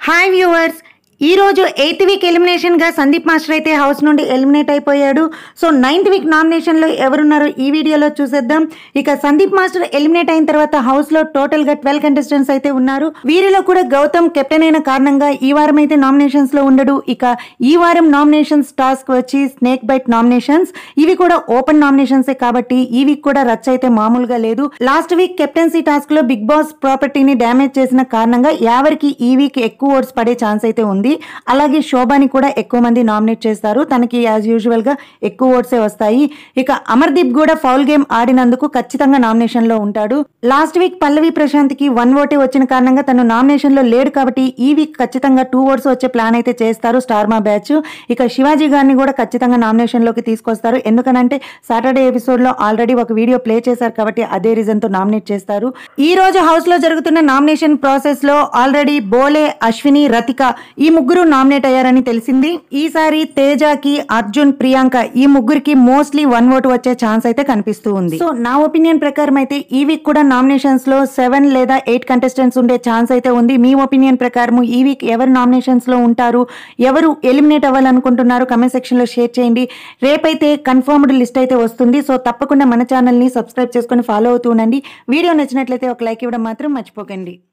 hi viewers ఈ రోజు eighth week elimination గా సందీప్ మాస్టర్ అయితే హౌస్ నుండి ఎలిమినేట్ అయిపోయాడు సో నైన్త్ వీక్ నామినేషన్ లో ఎవరున్నారో ఈ వీడియోలో చూసేద్దాం ఇక సందీప్ మాస్టర్ ఎలిమినేట్ అయిన తర్వాత హౌస్ లో టోటల్ గా ట్వెల్వ్ కంటెస్టెంట్స్ అయితే ఉన్నారు వీరిలో కూడా గౌతమ్ కెప్టెన్ అయిన కారణంగా ఈ వారం అయితే నామినేషన్స్ లో ఉండడు ఇక ఈ వారం నామినేషన్స్ టాస్క్ వచ్చి స్నేక్ బైట్ నామినేషన్స్ ఇవి కూడా ఓపెన్ నామినేషన్స్ కాబట్టి ఈ వీక్ కూడా రచ్చ అయితే మామూలుగా లేదు లాస్ట్ వీక్ కెప్టెన్సీ టాస్క్ లో బిగ్ బాస్ ప్రాపర్టీని డ్యామేజ్ చేసిన కారణంగా యావరికి ఈ వీక్ ఎక్కువ ఓట్స్ పడే ఛాన్స్ అయితే ఉంది అలాగే శోభాని కూడా ఎక్కువ మంది నామినేట్ చేస్తారు తనకి యాజ్ యూజువల్ గా ఎక్కువ ఓట్సే వస్తాయి ఇక అమర్దీప్ కూడా ఫౌల్ గేమ్ ఆడినందుకు ఖచ్చితంగా నామినేషన్ లో ఉంటాడు లాస్ట్ వీక్ పల్లవి ప్రశాంత్ కి వన్ ఓటే వచ్చిన కారణంగా తను నామినేషన్ లో లేడు కాబట్టి ఈ వీక్ ఖచ్చితంగా టూ ఓట్స్ వచ్చే ప్లాన్ అయితే చేస్తారు స్టార్ మా బ్యాచ్ ఇక శివాజీ గారిని కూడా ఖచ్చితంగా నామినేషన్ లోకి తీసుకొస్తారు ఎందుకనంటే సాటర్డే ఎపిసోడ్ లో ఆల్రెడీ ఒక వీడియో ప్లే చేశారు కాబట్టి అదే రీజన్ తో నామినేట్ చేస్తారు ఈ రోజు హౌస్ లో జరుగుతున్న నామినేషన్ ప్రాసెస్ లో ఆల్రెడీ బోలే అశ్విని రతిక ఈ ముగ్గురు నామినేట్ అయ్యారని తెలిసింది ఈసారి తేజకి అర్జున్ ప్రియాంక ఈ ముగ్గురికి మోస్ట్లీ వన్ ఓట్ వచ్చే ఛాన్స్ అయితే కనిపిస్తూ ఉంది సో నా ఒపీనియన్ ప్రకారం అయితే ఈ వీక్ కూడా నామినేషన్స్ లో సెవెన్ లేదా ఎయిట్ కంటెస్టెంట్స్ ఉండే ఛాన్స్ అయితే ఉంది మీ ఒపీనియన్ ప్రకారం ఈ వీక్ ఎవరు నామినేషన్స్ లో ఉంటారు ఎవరు ఎలిమినేట్ అవ్వాలనుకుంటున్నారు కమెంట్ సెక్షన్ లో షేర్ చేయండి రేపైతే కన్ఫర్మ్డ్ లిస్ట్ అయితే వస్తుంది సో తప్పకుండా మన ఛానల్ ని సబ్స్క్రైబ్ చేసుకొని ఫాలో అవుతూ ఉండండి వీడియో నచ్చినట్లయితే ఒక లైక్ ఇవ్వడం మాత్రం మర్చిపోకండి